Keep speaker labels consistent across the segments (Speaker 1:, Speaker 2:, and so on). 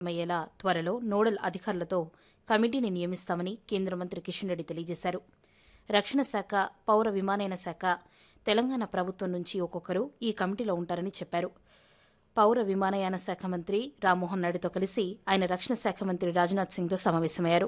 Speaker 1: అయ్యేలా త్వరలో నోడల్ అధికారులతో కమిటీని నియమిస్తామని కేంద్ర మంత్రి కిషన్ రెడ్డి తెలియజేశారు రక్షణ శాఖ పౌర విమానయాన శాఖ తెలంగాణ ప్రభుత్వం నుంచి ఒక్కొక్కరు ఈ కమిటీలో ఉంటారని చెప్పారు పౌర విమానయాన శాఖ మంత్రి రామ్మోహన్ నాయుడుతో కలిసి ఆయన రక్షణ శాఖ మంత్రి రాజ్నాథ్ సింగ్తో సమావేశమయ్యారు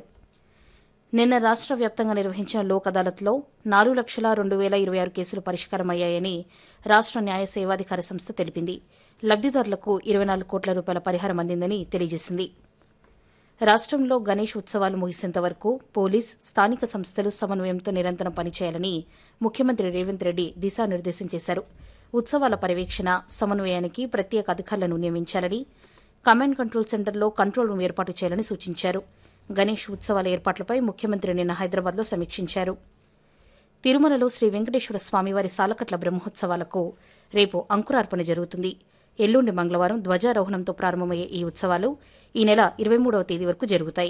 Speaker 1: నిన్న రాష్ట్ర వ్యాప్తంగా నిర్వహించిన లోక్ అదాలత్లో నాలుగు లక్షల రెండు వేల ఇరవై ఆరు కేసులు పరిష్కారమయ్యాయని రాష్ట్ర న్యాయ సేవాధికార సంస్థ తెలిపింది లబ్దిదారులకు ఇరవై నాలుగు కోట్ల రూపాయల పరిహారం అందిందని తెలియజేసింది రాష్ట్రంలో గణేష్ ఉత్సవాలు ముగిసేంత వరకు పోలీస్ స్థానిక సంస్థలు సమన్వయంతో నిరంతరం పనిచేయాలని ముఖ్యమంత్రి రేవంత్ రెడ్డి దిశానిర్దేశం చేశారు ఉత్సవాల పర్యవేక్షణ సమన్వయానికి ప్రత్యేక అధికారులను నియమించాలని కమాండ్ కంట్రోల్ సెంటర్లో కంట్రోల్ రూమ్ ఏర్పాటు చేయాలని సూచించారు గణేష్ ఉత్సవాల ఏర్పాట్లపై ముఖ్యమంత్రి నిన్న హైదరాబాద్లో సమీక్షించారు తిరుమలలో శ్రీ వెంకటేశ్వర స్వామివారి సాలకట్ల బ్రహ్మోత్సవాలకు రేపు అంకురార్పణ జరుగుతుంది ఎల్లుండి మంగళవారం ధ్వజారోహణంతో ప్రారంభమయ్యే ఈ ఉత్సవాలు ఈ నెల ఇరవై మూడవ తేదీ వరకు జరుగుతాయి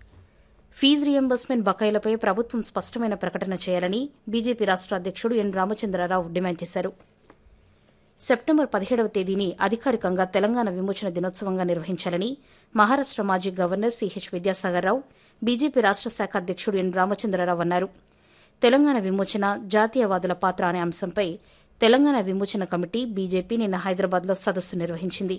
Speaker 1: ఫీజు రియంబర్స్మెంట్ బకాయిలపై ప్రభుత్వం స్పష్టమైన ప్రకటన చేయాలని బీజేపీ రాష్ట్ర అధ్యక్షుడు ఎన్ రామచంద్రరావు డిమాండ్ చేశారు సెప్టెంబర్ పదిహేడవ తేదీని అధికారికంగా తెలంగాణ విమోచన దినోత్సవంగా నిర్వహించాలని మహారాష్ట మాజీ governor CH Vidyasagar Rao BJP రాష్ట్ర శాఖ అధ్యక్షుడు ఎన్ రామచంద్రరావు అన్నారు తెలంగాణ విమోచన జాతీయవాదుల పాత్ర అనే అంశంపై తెలంగాణ విమోచన కమిటీ బీజేపీ నిన్న హైదరాబాద్లో సదస్సు నిర్వహించింది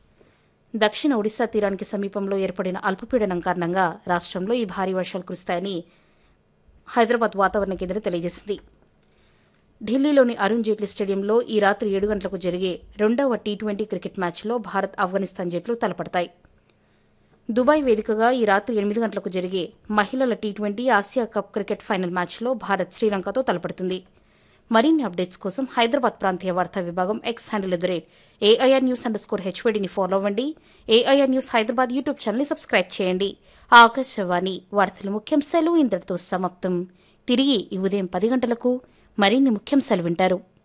Speaker 1: దక్షిణ ఒడిశా తీరానికి సమీపంలో ఏర్పడిన అల్పపీడనం కారణంగా రాష్ట్రంలో ఈ భారీ వర్షాలు కురుస్తాయని హైదరాబాద్ వాతావరణ కేంద్రం తెలియజేసింది ఢిల్లీలోని అరుణ్ జైట్లీ స్టేడియంలో ఈ రాత్రి ఏడు గంటలకు జరిగే రెండవ టీ ట్వంటీ క్రికెట్ మ్యాచ్లో భారత్ ఆఫ్ఘనిస్తాన్ జట్లు తలపడతాయి దుబాయ్ వేదికగా ఈ రాత్రి ఎనిమిది గంటలకు జరిగే మహిళల T twenty Asia cup cricket final మ్యాచ్లో భారత్ శ్రీలంకతో తలపడుతుంది మరిన్ని అప్డేట్స్ కోసం హైదరాబాద్ ప్రాంతీయ వార్తా విభాగం X handle at the rate AIR news underscore స్కోర్ హెచ్వడిని ఫాలో అవ్వండి ఏఐఆర్ న్యూస్ హైదరాబాద్ యూట్యూబ్ ఛానల్ని సబ్స్క్రైబ్ చేయండి ఆకాశవాణి వార్తల ముఖ్యాంశాలు ఇంతటితో సమాప్తం తిరిగి ఈ ఉదయం పది గంటలకు మరిన్ని ముఖ్యాంశాలు వింటారు